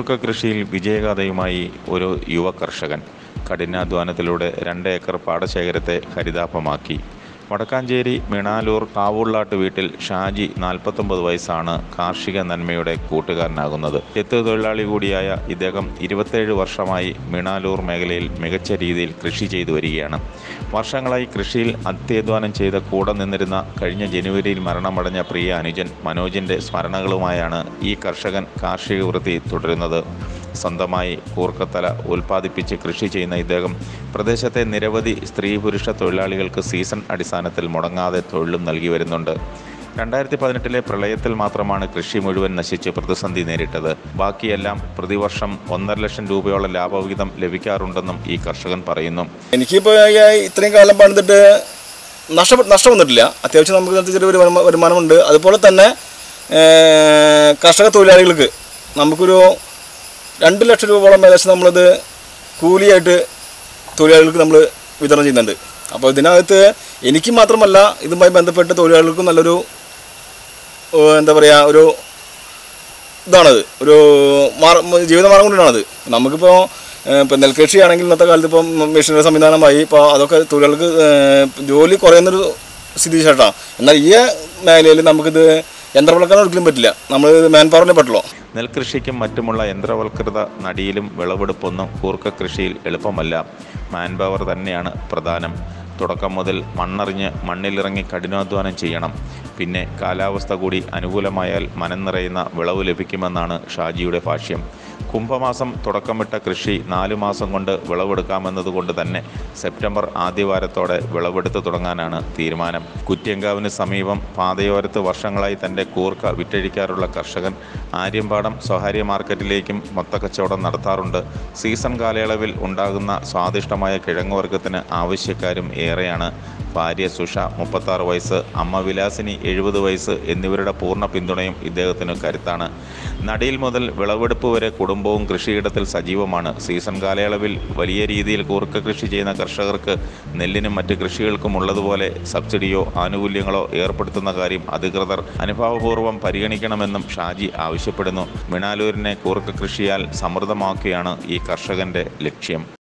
കൂർക്ക കൃഷിയിൽ വിജയഗാഥയുമായി ഒരു യുവ കർഷകൻ കഠിനാധ്വാനത്തിലൂടെ രണ്ട് ഏക്കർ പാടശേഖരത്തെ ഹരിതാഭമാക്കി വടക്കാഞ്ചേരി മിണാലൂർ കാവുള്ളാട്ട് വീട്ടിൽ ഷാജി നാൽപ്പത്തൊമ്പത് വയസ്സാണ് കാർഷിക നന്മയുടെ കൂട്ടുകാരനാകുന്നത് എത്ത് തൊഴിലാളി കൂടിയായ ഇദ്ദേഹം ഇരുപത്തേഴ് വർഷമായി മിണാലൂർ മേഖലയിൽ മികച്ച രീതിയിൽ കൃഷി ചെയ്തു വരികയാണ് വർഷങ്ങളായി കൃഷിയിൽ അത്യധ്വാനം ചെയ്ത് കൂടെ നിന്നിരുന്ന കഴിഞ്ഞ ജനുവരിയിൽ മരണമടഞ്ഞ പ്രിയ അനുജൻ മനോജിൻ്റെ സ്മരണകളുമായാണ് ഈ കർഷകൻ കാർഷിക വൃത്തി തുടരുന്നത് സ്വന്തമായി കൂർക്കത്തല ഉൽപ്പാദിപ്പിച്ച് കൃഷി ചെയ്യുന്ന ഇദ്ദേഹം പ്രദേശത്തെ നിരവധി സ്ത്രീ പുരുഷ തൊഴിലാളികൾക്ക് സീസൺ അടിസ്ഥാനത്തിൽ മുടങ്ങാതെ തൊഴിലും നൽകി വരുന്നുണ്ട് രണ്ടായിരത്തി പതിനെട്ടിലെ പ്രളയത്തിൽ മാത്രമാണ് കൃഷി മുഴുവൻ നശിച്ച് പ്രതിസന്ധി നേരിട്ടത് ബാക്കിയെല്ലാം പ്രതിവർഷം ഒന്നര ലക്ഷം രൂപയോളം ലാഭവിഹിതം ലഭിക്കാറുണ്ടെന്നും ഈ കർഷകൻ പറയുന്നു എനിക്കിപ്പോൾ ഇത്രയും കാലം പണിതിട്ട് നഷ്ട നഷ്ടം വന്നിട്ടില്ല അത്യാവശ്യം നമുക്ക് ഇതിനകത്ത് ചെറിയൊരു വരുമാ- വരുമാനമുണ്ട് അതുപോലെ തന്നെ ഏർ, കർഷക തൊഴിലാളികൾക്ക് നമുക്കൊരു രണ്ട് ലക്ഷം രൂപയോളം ഏകദേശം നമ്മളത് കൂലിയായിട്ട് തൊഴിലാളികൾക്ക് നമ്മൾ വിതരണം ചെയ്യുന്നുണ്ട് അപ്പോൾ ഇതിനകത്ത് എനിക്ക് മാത്രമല്ല ഇതുമായി ബന്ധപ്പെട്ട് തൊഴിലാളികൾക്കും നല്ലൊരു ഏർ, എന്താ പറയുക ഒരു ഇതാണത് ഒരു മാർ ജീവിതമാർഗം കൊണ്ടാണത് നമുക്കിപ്പോൾ ഇപ്പം നെൽകൃഷി ആണെങ്കിൽ ഇന്നത്തെ കാലത്ത് ഇപ്പം മെഷീനറി സംവിധാനമായി ഇപ്പോൾ അതൊക്കെ തൊഴിലാളികൾക്ക് ഏഹ്, ജോലി കുറയുന്നൊരു സ്ഥിതി ചേട്ടാ എന്നാൽ ഈ മേഖലയിൽ നമുക്കിത് യന്ത്രവൽക്കരണം ഒരിക്കലും പറ്റില്ല നമ്മൾ മാൻ പവറിനെ പറ്റുള്ളൂ നെൽകൃഷിക്കും മറ്റുമുള്ള യന്ത്രവൽകൃത നടിയിലും വിളവെടുപ്പൊന്നും കൂർക്ക കൃഷിയിൽ എളുപ്പമല്ല മാൻപവർ തന്നെയാണ് പ്രധാനം തുടക്കം മുതൽ മണ്ണറിഞ്ഞ് മണ്ണിലിറങ്ങി കഠിനാധ്വാനം ചെയ്യണം പിന്നെ കാലാവസ്ഥ കൂടി അനുകൂലമായാൽ മനം നിറയുന്ന വിളവ് ലഭിക്കുമെന്നാണ് ഷാജിയുടെ ഭാഷ്യം കുംഭമാസം തുടക്കമിട്ട കൃഷി നാലു മാസം കൊണ്ട് വിളവെടുക്കാമെന്നതുകൊണ്ട് തന്നെ സെപ്റ്റംബർ ആദ്യവാരത്തോടെ വിളവെടുത്ത് തുടങ്ങാനാണ് തീരുമാനം കുറ്റ്യങ്കാവിന് സമീപം പാതയോരത്ത് വർഷങ്ങളായി തൻ്റെ കൂർക്ക വിറ്റഴിക്കാറുള്ള കർഷകൻ ആര്യമ്പാടം സ്വകാര്യ മാർക്കറ്റിലേക്കും മൊത്തക്കച്ചവടം നടത്താറുണ്ട് സീസൺ കാലയളവിൽ ഉണ്ടാകുന്ന സ്വാദിഷ്ടമായ കിഴങ്ങുവർഗത്തിന് ആവശ്യക്കാരും ഏറെയാണ് ഭാര്യ സുഷ മുപ്പത്താറ് വയസ്സ് അമ്മ വിലാസിനി എഴുപത് വയസ്സ് എന്നിവരുടെ പൂർണ്ണ പിന്തുണയും ഇദ്ദേഹത്തിന് കരുത്താണ് നടിയിൽ മുതൽ വിളവെടുപ്പ് വരെ കുടുംബവും കൃഷിയിടത്തിൽ സജീവമാണ് സീസൺ കാലയളവിൽ വലിയ രീതിയിൽ കൂർക്ക കൃഷി ചെയ്യുന്ന കർഷകർക്ക് നെല്ലിനും മറ്റ് കൃഷികൾക്കും ഉള്ളതുപോലെ സബ്സിഡിയോ ആനുകൂല്യങ്ങളോ ഏർപ്പെടുത്തുന്ന കാര്യം അധികൃതർ അനുഭാവപൂർവ്വം പരിഗണിക്കണമെന്നും ഷാജി ആവശ്യപ്പെടുന്നു മിണാലൂരിനെ കൂർക്ക കൃഷിയാൽ സമൃദ്ധമാക്കുകയാണ് ഈ കർഷകന്റെ ലക്ഷ്യം